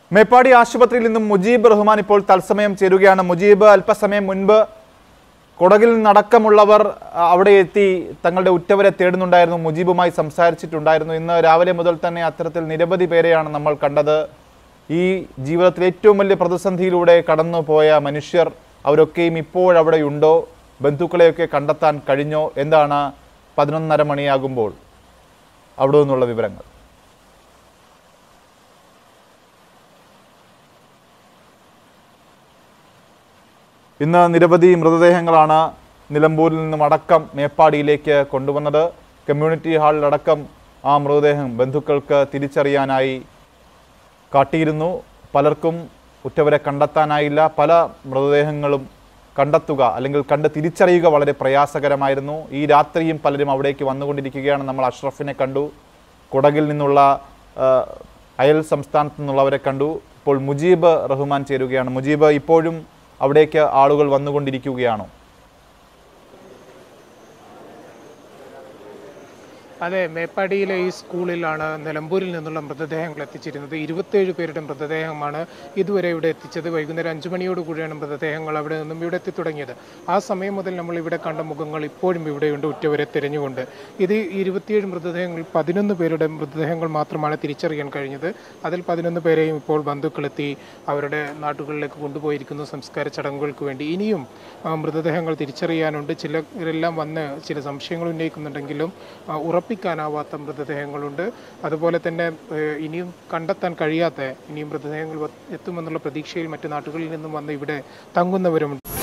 മേപ്പാടി ആശുപത്രിയിൽ നിന്നും മുജീബ് റഹ്മാൻ ഇപ്പോൾ തത്സമയം ചേരുകയാണ് മുജീബ് അല്പസമയം മുൻപ് കൊടകിൽ നിന്നടക്കമുള്ളവർ ആ, അവിടെ എത്തി തങ്ങളുടെ ഉറ്റവരെ തേടുന്നുണ്ടായിരുന്നു മുജീബുമായി സംസാരിച്ചിട്ടുണ്ടായിരുന്നു ഇന്ന് രാവിലെ മുതൽ തന്നെ അത്തരത്തിൽ നിരവധി പേരെയാണ് നമ്മൾ കണ്ടത് ഈ ജീവിതത്തിൽ ഏറ്റവും വലിയ പ്രതിസന്ധിയിലൂടെ കടന്നുപോയ മനുഷ്യർ അവരൊക്കെയും ഇപ്പോഴവിടെയുണ്ടോ ബന്ധുക്കളെയൊക്കെ കണ്ടെത്താൻ കഴിഞ്ഞോ എന്താണ് പതിനൊന്നര മണിയാകുമ്പോൾ അവിടെ നിന്നുള്ള വിവരങ്ങൾ ഇന്ന് നിരവധി മൃതദേഹങ്ങളാണ് നിലമ്പൂരിൽ നിന്നും അടക്കം മേപ്പാടിയിലേക്ക് കൊണ്ടുവന്നത് കമ്മ്യൂണിറ്റി ഹാളിലടക്കം ആ മൃതദേഹം ബന്ധുക്കൾക്ക് തിരിച്ചറിയാനായി കാട്ടിയിരുന്നു പലർക്കും ഉറ്റവരെ കണ്ടെത്താനായില്ല പല മൃതദേഹങ്ങളും കണ്ടെത്തുക അല്ലെങ്കിൽ കണ്ട് തിരിച്ചറിയുക വളരെ പ്രയാസകരമായിരുന്നു ഈ രാത്രിയും പലരും അവിടേക്ക് വന്നുകൊണ്ടിരിക്കുകയാണ് നമ്മൾ അഷ്റഫിനെ കണ്ടു കുടകിൽ നിന്നുള്ള ആ, അയൽ സംസ്ഥാനത്തു നിന്നുള്ളവരെ കണ്ടു ഇപ്പോൾ മുജീബ് റഹ്മാൻ ചേരുകയാണ് മുജീബ് ഇപ്പോഴും അവിടേക്ക് ആളുകൾ വന്നുകൊണ്ടിരിക്കുകയാണോ അതെ മേപ്പാടിയിലെ ഈ സ്കൂളിലാണ് നിലമ്പൂരിൽ നിന്നുള്ള മൃതദേഹങ്ങൾ എത്തിച്ചിരുന്നത് ഇരുപത്തേഴ് പേരുടെ മൃതദേഹമാണ് ഇതുവരെ ഇവിടെ എത്തിച്ചത് വൈകുന്നേരം അഞ്ചു മണിയോടുകൂടിയാണ് മൃതദേഹങ്ങൾ അവിടെ നിന്നും ഇവിടെ എത്തി തുടങ്ങിയത് ആ സമയം മുതൽ നമ്മൾ ഇവിടെ കണ്ട മുഖങ്ങൾ ഇപ്പോഴും ഇവിടെയുണ്ട് ഉറ്റവരെ തിരഞ്ഞുകൊണ്ട് ഇത് ഇരുപത്തിയേഴ് മൃതദേഹങ്ങൾ പതിനൊന്ന് പേരുടെ മൃതദേഹങ്ങൾ മാത്രമാണ് തിരിച്ചറിയാൻ കഴിഞ്ഞത് അതിൽ പതിനൊന്ന് പേരെയും ഇപ്പോൾ ബന്ധുക്കളെത്തി അവരുടെ നാട്ടുകളിലേക്ക് കൊണ്ടുപോയിരിക്കുന്നു സംസ്കാര ചടങ്ങുകൾക്ക് വേണ്ടി ഇനിയും ആ, മൃതദേഹങ്ങൾ തിരിച്ചറിയാനുണ്ട് ചിലരെല്ലാം വന്ന് ചില സംശയങ്ങൾ ഉന്നയിക്കുന്നുണ്ടെങ്കിലും ആ, ഉറപ്പിക്കാനാവാത്ത മൃതദേഹങ്ങളുണ്ട് അതുപോലെ തന്നെ ഏഹ്, ഇനിയും കണ്ടെത്താൻ കഴിയാത്ത ഇനിയും മൃതദേഹങ്ങൾ വ- എത്തുമെന്നുള്ള പ്രതീക്ഷയിൽ മറ്റു നാട്ടുകളിൽ നിന്നും വന്ന് ഇവിടെ തങ്ങുന്നവരുമുണ്ട്